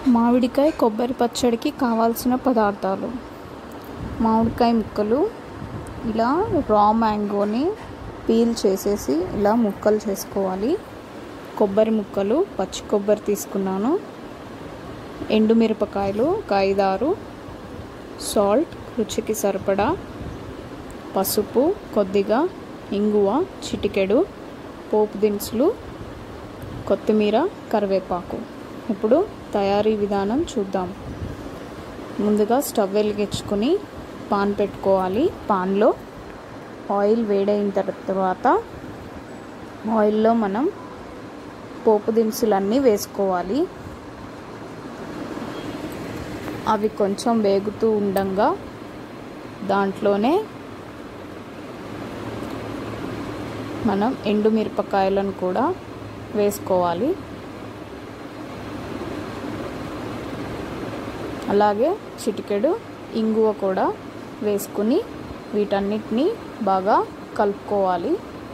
మామిడికాయ కొబ్బరి పచ్చడికి కావాల్సిన పదార్థాలు మామిడికాయ ముక్కలు ఇలా రా మ్యాంగోని పీల్ చేసేసి ఇలా ముక్కలు చేసుకోవాలి కొబ్బరి ముక్కలు పచ్చి కొబ్బరి తీసుకున్నాను ఎండుమిరపకాయలు ఒక ఐదారు సాల్ట్ రుచికి సరిపడా పసుపు కొద్దిగా ఇంగువ చిటికెడు పోపు దినుసులు కొత్తిమీర కరివేపాకు ఇప్పుడు తయారీ విధానం చూద్దాం ముందుగా స్టవ్ వెలిగించుకొని పాన్ పెట్టుకోవాలి పాన్లో ఆయిల్ వేడైన తర్వాత ఆయిల్లో మనం పోపు దినుసులన్నీ వేసుకోవాలి అవి కొంచెం వేగుతూ ఉండంగా దాంట్లోనే మనం ఎండుమిరపకాయలను కూడా వేసుకోవాలి అలాగే చిటికెడు ఇంగువ కూడా వేసుకుని వీటన్నిటిని బాగా కలుపుకోవాలి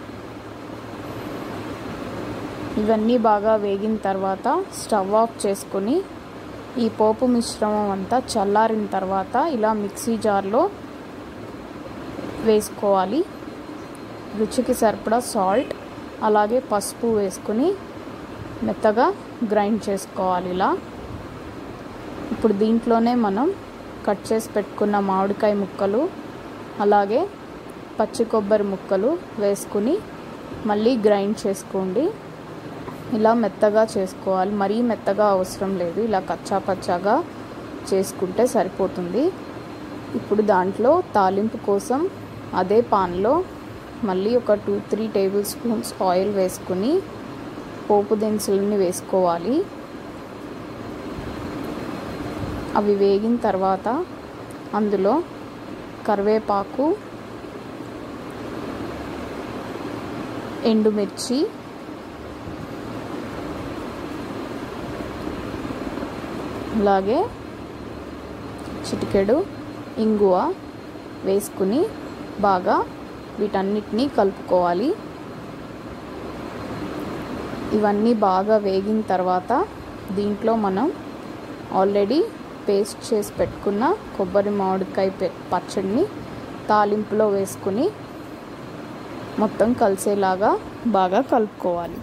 ఇవన్నీ బాగా వేగిన తర్వాత స్టవ్ ఆఫ్ చేసుకొని ఈ పోపు మిశ్రమం అంతా చల్లారిన తర్వాత ఇలా మిక్సీ జార్లో వేసుకోవాలి రుచికి సరిపడా సాల్ట్ అలాగే పసుపు వేసుకుని మెత్తగా గ్రైండ్ చేసుకోవాలి ఇలా ఇప్పుడు దీంట్లోనే మనం కట్ చేసి పెట్టుకున్న మామిడికాయ ముక్కలు అలాగే పచ్చి కొబ్బరి ముక్కలు వేసుకుని మళ్ళీ గ్రైండ్ చేసుకోండి ఇలా మెత్తగా చేసుకోవాలి మరీ మెత్తగా అవసరం లేదు ఇలా కచ్చా పచ్చాగా చేసుకుంటే సరిపోతుంది ఇప్పుడు దాంట్లో తాలింపు కోసం అదే పాన్లో మళ్ళీ ఒక two three table spoons oil వేసుకుని పోపు దినుసులని వేసుకోవాలి అవి వేగిన తర్వాత అందులో కరివేపాకు ఎండుమిర్చి అలాగే చిటికెడు ఇంగువ వేసుకుని బాగా వీటన్నిటినీ కలుపుకోవాలి ఇవన్నీ బాగా వేగిన తర్వాత దీంట్లో మనం ఆల్రెడీ పేస్ట్ చేసి పెట్టుకున్న కొబ్బరి మామిడికాయ పచ్చడిని తాలింపులో వేసుకుని మొత్తం కలిసేలాగా బాగా కలుపుకోవాలి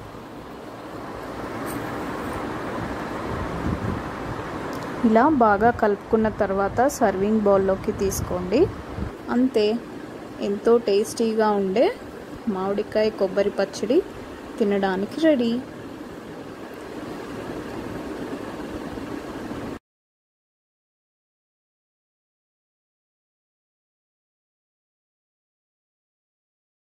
ఇలా బాగా కలుపుకున్న తర్వాత సర్వింగ్ బౌల్లోకి తీసుకోండి అంతే ఎంతో టేస్టీగా ఉండే మామిడికాయ కొబ్బరి పచ్చడి తినడానికి రెడీ